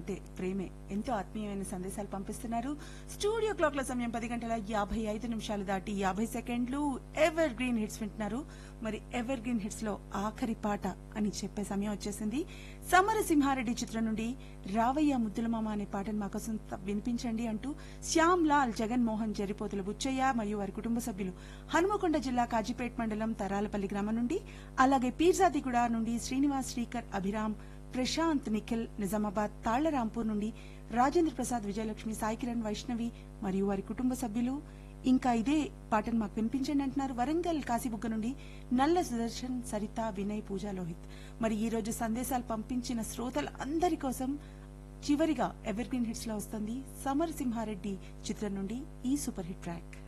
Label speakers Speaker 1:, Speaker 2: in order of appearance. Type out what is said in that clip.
Speaker 1: అంటే ప్రేమే ఎంతో ఆత్మీయమైన సందేశాలు పంపిస్తున్నారు స్టూడియో క్లాక్ల సమయం పది గంటల యాభై ఐదు నిమిషాలు దాటి యాభై సెకండ్లు ఎవర్ గ్రీన్ హిట్స్ వింటున్నారు మరి ఎవర్ గ్రీన్ హిట్స్ లో ఆఖరి పాట అని చెప్పే సమయం వచ్చేసింది సమరసింహారెడ్డి చిత్రం నుండి రావయ్య ముద్దులమామ అనే పాటను మాకోసం త- వినిపించండి అంటూ శ్యామ్ లాల్ జగన్మోహన్ జరిపోతుల బుచ్చయ్య మరియు వారి కుటుంబ సభ్యులు హనుమకొండ జిల్లా కాజీపేట్ మండలం తరాలపల్లి గ్రామం నుండి అలాగే పీర్జాదిగూడ నుండి శ్రీనివాస్ శ్రీకర్ అభిరామ్ ప్రశాంత్ నిఖిల్ నిజామాబాద్ తాళ్లరాంపూర్ నుండి రాజేంద్ర ప్రసాద్ విజయలక్ష్మి సాయి కిరణ్ వైష్ణవి మరియు వారి కుటుంబ సభ్యులు ఇంకా ఇదే పాటను మాకు వినిపించండి అంటున్నారు వరంగల్ కాశీబుగ్గ నుండి నల్ల సుదర్శన్ సరిత వినయ్ పూజా లోహిత్ మరి ఈ రోజు సందేశాలు పంపించిన శ్రోతల అందరి కోసం చివరిగా ఎవర్ గ్రీన్ హిట్స్ లో వస్తుంది సమర్ సింహారెడ్డి చిత్రం నుండి ఈ సూపర్ హిట్ ట్రాక్